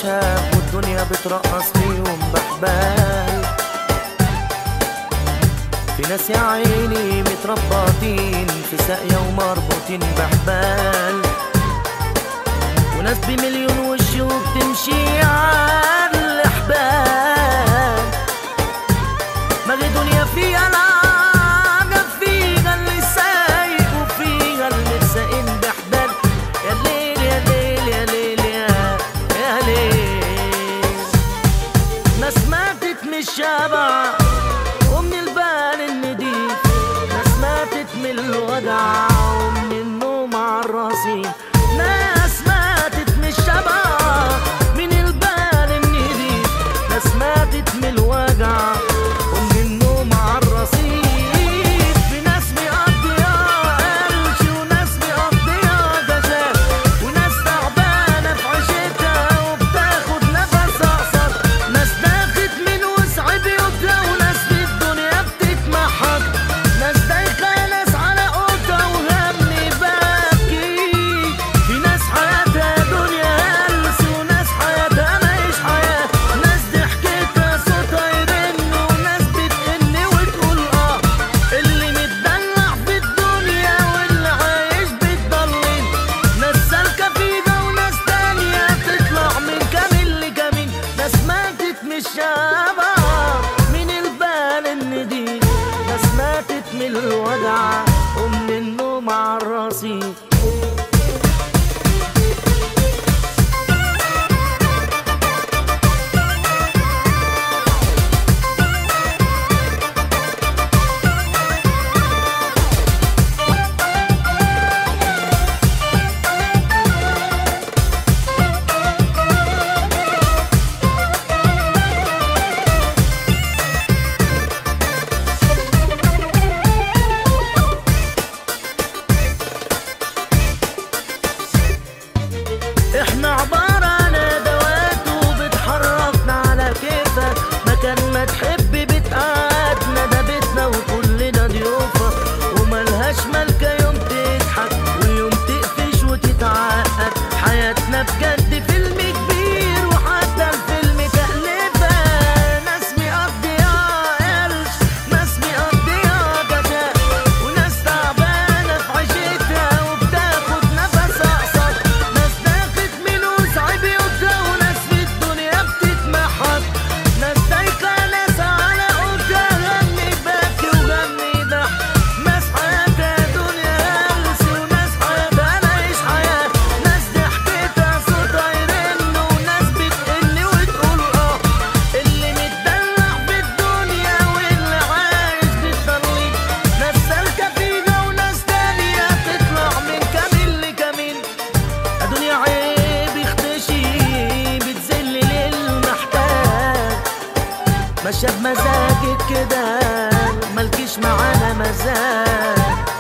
شاب والدنيا بترقص فيهم بحبال في ناس يا عيني متربطين في ساقية ومربوطين بحبال وناس بمليون وش وبتمشي على الحبال ما غير دنيا فيها العجب فيها اللي سايق وفيها المتساقين بحبال يا ليل يا ليل يا ليل يا يا ليل ناس ماتت من الشبع ومن البال النديف ناس ماتت من الوجع ومن النوم على الرصيف ناس ماتت من الشبع من البال النديف ناس ماتت من الوجع ومن النوم على الرصيف في ناس مقضيها قلش وناس مقضيها جزاء وناس تعبانة في عيشتها وبتاخد نفس أقصر ناس داخت من وسع بيوتها وناس في الدنيا بتتمحك ناس دايخة ناس على قوتها وهم باكي في ناس حياتها دنيا هلس وناس حياتها ماهيش حياة ناس ضحكتها صوتها يرن وناس بتئن وتقول اه اللي متدلع في الدنيا واللي عايش بتضلل ناس سالكة فيها وناس تانية تطلع من كمين لكمين ناس ماتت من الشبع من البال النديم ناس ماتت من الوجع ومن النوم على الرصيف احنا عبارة عن ادوات وبتحركنا على كيفك مكان ما تحب بتقعدنا ده بيتنا وكلنا ضيوفك وملهاش ملكة يوم تضحك ويوم تقفش وتتعقد حياتنا بجد فيلم كبير وحتى الفيلم تأليفة ناس مقضيها قرش ناس مقضيها جزاء وناس تعبانة في عيشتها وبتاخد نفس أقصر ناس داخت من وسع بيوتها وناس في الدنيا بتتمحك ناس دايخة ناس على قوتها غني باكي وغني ضحك ناس حياتها دنيا هلس وناس حياتها ماهيش حياة ناس ضحكتها صوتها يرن وناس بتقن وتقول اه اللي متدلع في الدنيا واللي عايش بالضليل ناس سالكة فيها وناس تانية تطلع من كمين لكمين الدنيا عيب يختشي بتذل للمحتاج ماشية بمزاجك كده مالكيش معانا مزاج